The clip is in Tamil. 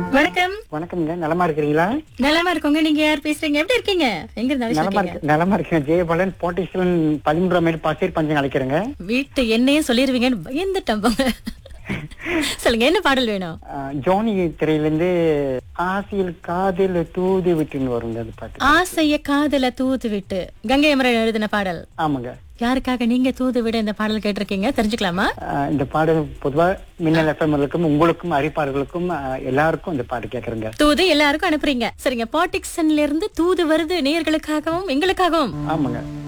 வணக்கம் வணக்கம்ங்க நலமா இருக்கிறீங்களா நலமா இருக்கோங்க நீங்க யார் பேசுறீங்க எப்படி இருக்கீங்க எங்க இருந்து நலமா அழைச்சிருக்கீங்க இருக்கு நலமா இருக்கேன் ஜெயபாலன் போட்டீஸ்வரன் பதிமூன்றாம் மைல் பசீர் பஞ்சம் அழைக்கிறேங்க வீட்டு என்னையும் சொல்லிருவீங்கன்னு பயந்துட்டேன் போங்க சொல்லுங்க என்ன பாடல் வேணும் ஆஹ், ஜோனி திரையிலிருந்து ஆசையில் காதில் தூது விட்டுன்னு வருங்க அது பாட்டு ஆசைய காதல தூது விட்டு கங்கை அமரன் எழுதின பாடல் ஆமாங்க யாருக்காக நீங்க தூது விட இந்த பாடல் கேட்டிருக்கீங்க தெரிஞ்சுக்கலாமா ஆஹ், இந்த பாடு பொதுவா மின்னல் எஃப்எம்களுக்கும் உங்களுக்கும் அறிப்பாளர்களுக்கும் ஆஹ், எல்லாருக்கும் இந்த பாட்டு கேக்குறேங்க தூது எல்லாருக்கும் அனுப்புறீங்க சரிங்க பாட்டிக்சன்ல இருந்து தூது வருது நேயர்களுக்காகவும் எங்களுக்காகவும் ஆமாங்க